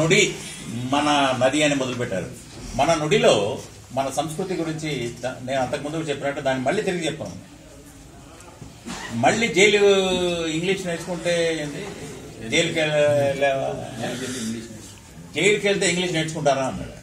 నుడి మన నది అని మొదలుపెట్టారు మన నుడిలో మన సంస్కృతి గురించి ద- నేను అంతకుముందు చెప్పినట్టు దాన్ని మళ్ళీ తిరిగి చెప్పాను మళ్ళీ జైలు ఇంగ్లీష్ నేర్చుకుంటే ఏంది జైలుకి వెళ్ళలేవా? జైలుకి వెళ్తే ఇంగ్లీష్ నేర్చుకుంటారా అన్నాడు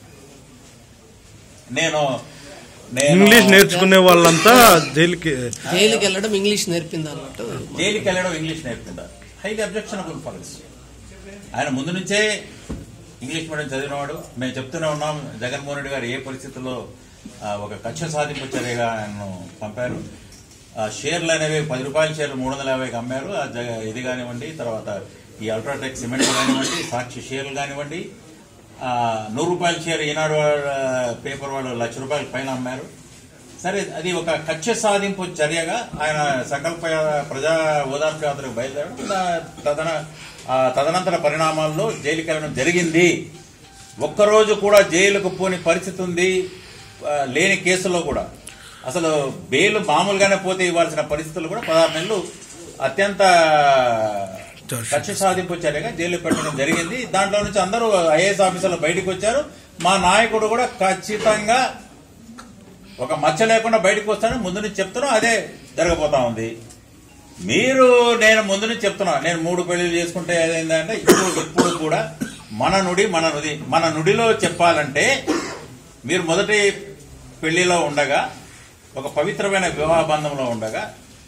నేను నేను ఇంగ్లీష్ నేర్చుకునే వాళ్ళంతా జైలుకి జైలుకి వెళ్ళడం ఇంగ్లీష్ నేర్పింది అన్నట్టు జైలుకి వెళ్ళడం ఇంగ్లీష్ నేర్పుకుంటారు హైలీ అబ్జెక్షనబుల్ పాలసీ ఆయన ముందు నుంచే ఇంగ్లీష్ మీడియం చదివినవాడు మేము చెప్తూనే ఉన్నాం జగన్మోహన్ రెడ్డి గారు ఏ పరిస్థితుల్లో ఆ, ఒక కక్ష సాధింపు చర్యగా ఆయనను పంపారు ఆ షేర్లు అనేవి పది రూపాయల షేర్లు మూడు వందల యాభైకి అమ్మారు ఆ జగ- ఇది కానివ్వండి తర్వాత ఈ అల్ట్రాటెక్ సిమెంట్ కానివ్వండి సాక్షి షేర్లు కానివ్వండి ఆ, నూరు రూపాయల షేర్ ఈనాడు వాళ్ళ పేపర్ వాళ్ళు లక్ష రూపాయల పైన అమ్మారు సరే అది ఒక కక్ష సాధింపు చర్యగా ఆయన సంకల్ప యా- ప్రజా ఓదార్పు యాత్రకు బయలుదేరడం దా- తదన ఆ తదనంతర పరిణామాల్లో జైలుకి వెళ్ళడం జరిగింది ఒక్కరోజు కూడా జైలుకు పోని పరిస్థితి ఉంది ఆ, లేని కేసుల్లో కూడా అసలు బెయిల్ మామూలుగానే పోతే ఇవ్వాల్సిన పరిస్థితులు కూడా పదహారు నెలలు అత్యంత కక్ష సాధింపు చర్యగా జైలు పెట్టడం జరిగింది దాంట్లో నుంచి అందరూ ఐఏఎస్ ఆఫీసర్లు బయటకు వచ్చారు మా నాయకుడు కూడా ఖచ్చితంగా ఒక మచ్చ లేకుండా బయటకు వస్తాను ముందు నుంచి చెప్తున్నాం అదే జరగబోతా ఉంది మీరు నేను ముందు నుంచి చెప్తున్నా నేను మూడు పెళ్లిళ్ళు చేసుకుంటే ఏదైందంటే ఇప్పుడు ఇప్పుడు కూడా మన నుడి మన నుడి మన నుడిలో చెప్పాలంటే మీరు మొదటి పెళ్లిలో ఉండగా ఒక పవిత్రమైన వివాహ బంధంలో ఉండగా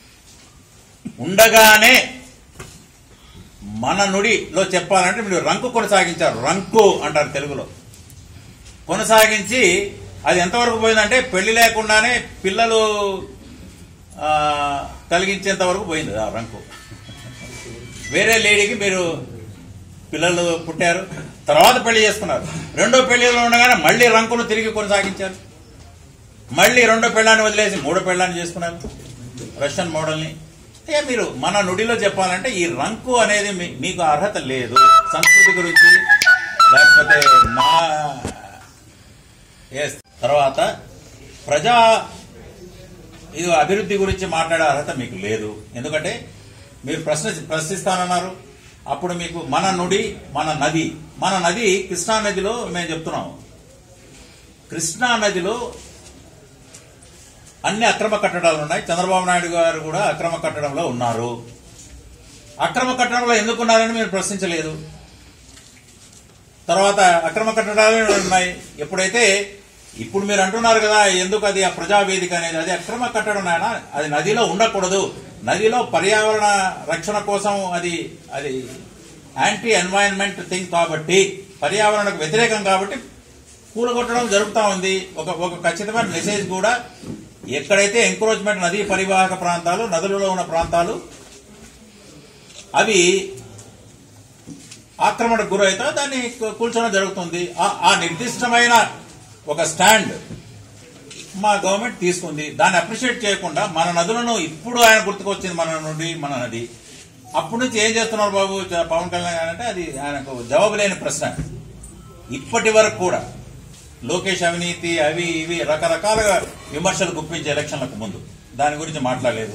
ఉండగానే మన నుడిలో చెప్పాలంటే మీరు రంకు కొనసాగించారు రంకు అంటారు తెలుగులో కొనసాగించి అది ఎంతవరకు పోయిందంటే పెళ్లి లేకుండానే పిల్లలు ఆ, కలిగించేంత వరకు పోయింది ఆ రంకు వేరే లేడీకి మీరు పిల్లలు పుట్టారు తర్వాత పెళ్లి చేసుకున్నారు రెండో పెళ్లిలో ఉండగానే మళ్ళీ రంకును తిరిగి కొనసాగించారు మళ్ళీ రెండో పెళ్ళాన్ని వదిలేసి మూడో పెళ్ళాన్ని చేసుకున్నారు రష్యన్ మోడల్ని ఇక మీరు మన నుడిలో చెప్పాలంటే ఈ రంకు అనేది మీ- మీకు అర్హత లేదు సంస్కృతి గురించి లేకపోతే మా ఎస్ తర్వాత ప్రజా ఇది అభివృద్ధి గురించి మాట్లాడే అర్హత మీకు లేదు ఎందుకంటే మీరు ప్రశ్న ప్రశ్నిస్తానన్నారు అప్పుడు మీకు మన నుడి మన నది మన నది కృష్ణా నదిలో మేము చెప్తున్నాం కృష్ణా నదిలో అన్ని అక్రమ కట్టడాలు ఉన్నాయి చంద్రబాబు నాయుడు గారు కూడా అక్రమ కట్టడంలో ఉన్నారు అక్రమ కట్టడంలో ఎందుకున్నారని మీరు ప్రశ్నించలేదు తర్వాత అక్రమ కట్టడాలు ఉన్నాయి ఎప్పుడైతే ఇప్పుడు మీరు అంటున్నారు కదా ఎందుకు అది ఆ ప్రజావేదిక అనేది అది అక్రమ కట్టడం నాయన అది నదిలో ఉండకూడదు నదిలో పర్యావరణ రక్షణ కోసం అది అది యాంటీ ఎన్వైరన్మెంట్ థింగ్ కాబట్టి పర్యావరణకు వ్యతిరేకం కాబట్టి కూలగొట్టడం జరుగుతూ ఉంది ఒక ఒక ఖచ్చితమైన మెసేజ్ కూడా ఎక్కడైతే ఎంక్రోచ్మెంట్ నదీ పరివాహక ప్రాంతాలు నదులలో ఉన్న ప్రాంతాలు అవి ఆక్రమణకు గురైతే దాన్ని కూ- కూల్చడం జరుగుతుంది ఆ- ఆ నిర్దిష్టమైన ఒక స్టాండ్ మా గవర్నమెంట్ తీసుకుంది దాన్ని అప్రిషియేట్ చేయకుండా మన నదులను ఇప్పుడు ఆయన గుర్తుకొచ్చింది మన నుండి మన నది అప్పటి నుంచి ఏం చేస్తున్నారు బాబు చ- పవన్ కళ్యాణ్ గారు అంటే అది ఆయనకు జవాబు లేని ప్రశ్న ఇప్పటి వరకు కూడా లోకేష్ అవినీతి అవి ఇవి రకరకాలుగా విమర్శలు గుప్పించే ఎలక్షన్లకు ముందు దాని గురించి మాట్లాడలేదు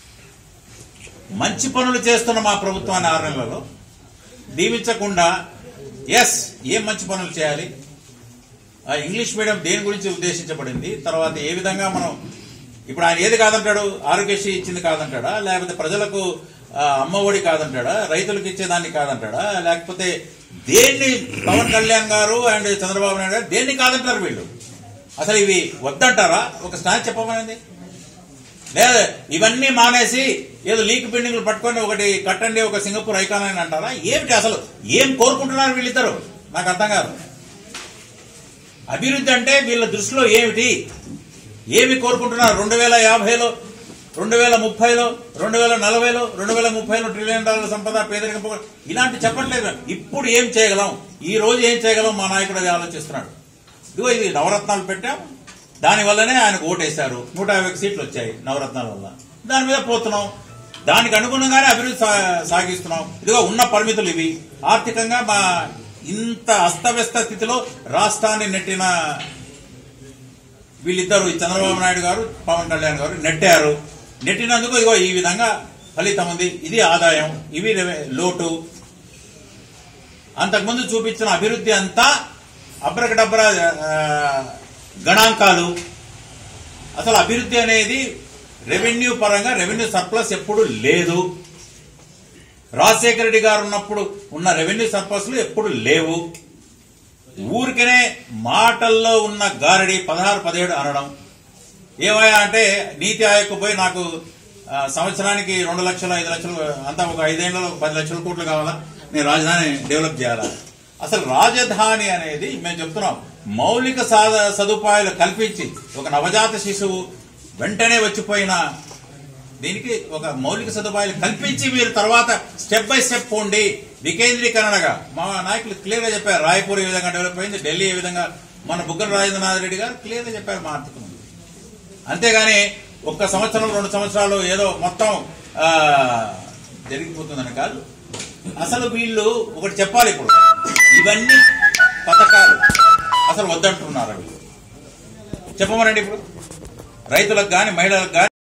మంచి పనులు చేస్తున్న మా ప్రభుత్వాన్ని ఆరు నెలలలో దీవించకుండా ఎస్ ఏం మంచి పనులు చేయాలి ఆ ఇంగ్లీష్ మీడియం దేని గురించి ఉద్దేశించబడింది తర్వాత ఏ విధంగా మనం ఇప్పుడు ఆయన ఏది కాదంటాడు ఆరోగ్యశ్రీ ఇచ్చింది కాదంటాడా లేకపోతే ప్రజలకు ఆ, అమ్మఒడి కాదంటాడా రైతులకు ఇచ్చేదాన్ని కాదంటాడా లేకపోతే దేన్ని పవన్ కళ్యాణ్ గారు అండ్ చంద్రబాబు నాయుడు గారు దేన్ని కాదంటారు వీళ్ళు అసలు ఇవి వద్దంటారా ఒక స్నాచ్ చెప్పమనేది లేదా ఇవన్నీ మానేసి ఏదో లీక్ బిల్డింగ్లు పట్టుకొని ఒకటి కట్టండి ఒక సింగపూర్ ఐకాన్ అని అంటారా ఏమిటి అసలు ఏం కోరుకుంటున్నారు వీళ్ళిద్దరు నాకు అర్థం కాదు అభివృద్ధి అంటే వీళ్ళ దృష్టిలో ఏమిటి ఏమి కోరుకుంటున్నారు రెండు వేల యాభైలో రెండు వేల ముప్పైలో రెండు వేల నలభైలో రెండు వేల ముప్పైలో ట్రిలియన్ డాలర్ల సంపద పేదరికం పోగొ- ఇలాంటి చెప్పట్లేదు ఇప్పుడు ఏం చేయగలం ఈ రోజు ఏం చేయగలం మా నాయకుడు అది ఆలోచిస్తున్నాడు ఇదిగో ఇది నవరత్నాలు పెట్టాం దాని వల్లనే ఆయనకు ఓటేశారు నూట యాభై సీట్లు వచ్చాయి నవరత్నాల వల్ల దాని మీద పోతున్నాం దానికి అనుగుణంగానే అభివృద్ధి సా- సాగిస్తున్నాం ఇదిగో ఉన్న పరిమితులు ఇవి ఆర్థికంగా మా ఇంత అస్తవ్యస్త స్థితిలో రాష్ట్రాన్ని నెట్టిన వీళ్ళిద్దరు ఈ చంద్రబాబు నాయుడు గారు పవన్ కళ్యాణ్ గారు నెట్టారు నెట్టినందుకు ఇగో ఈ విధంగా ఫలితం ఉంది ఇది ఆదాయం ఇవి రెవె- లోటు అంతకుముందు చూపించిన అభివృద్ధి అంతా అబ్రకడబ్ర ఆ, గణాంకాలు అసలు అభివృద్ధి అనేది రెవెన్యూ పరంగా రెవెన్యూ సర్ప్లస్ ఎప్పుడు లేదు రాజశేఖర రెడ్డి గారు ఉన్నప్పుడు ఉన్న రెవెన్యూ సర్ప్లస్లు ఎప్పుడు లేవు ఊరికనే మాటల్లో ఉన్న గారడి పదహారు పదిహేడు అనడం ఏమయ్యా అంటే నీతి ఆయోగ్ పోయి నాకు ఆ, సంవత్సరానికి రెండు లక్షలు ఐదు లక్షలు అంతా ఒక ఐదేళ్లలో పది లక్షల కోట్లు కావాలా నేను రాజధాని డెవలప్ చేయాలా అసలు రాజధాని అనేది మేము చెప్తున్నాం మౌలిక సాధ సదుపాయాలు కల్పించి ఒక నవజాత శిశువు వెంటనే వచ్చిపోయిన దీనికి ఒక మౌలిక సదుపాయాలు కల్పించి మీరు తర్వాత స్టెప్ బై స్టెప్ పోండి వికేంద్రీకరణగా మా నాయకులు క్లియర్ గా చెప్పారు రాయపూర్ ఏ విధంగా డెవలప్ అయింది ఢిల్లీ ఏ విధంగా మన బుగ్గల రాజేంద్రనాథ్ రెడ్డి గారు క్లియర్ గా చెప్పారు మా ఆర్థిక మంత్రి. అంతేగాని ఒక్క సంవత్సరం రెండు సంవత్సరాలు ఏదో మొత్తం ఆ, జరిగిపోతుందని కాదు అసలు వీళ్ళు ఒకటి చెప్పాలి ఇప్పుడు ఇవన్నీ పథకాలు అసలు వద్దంటున్నారు వీళ్ళు చెప్పమనండి ఇప్పుడు రైతులకు కానీ మహిళలకు కానీ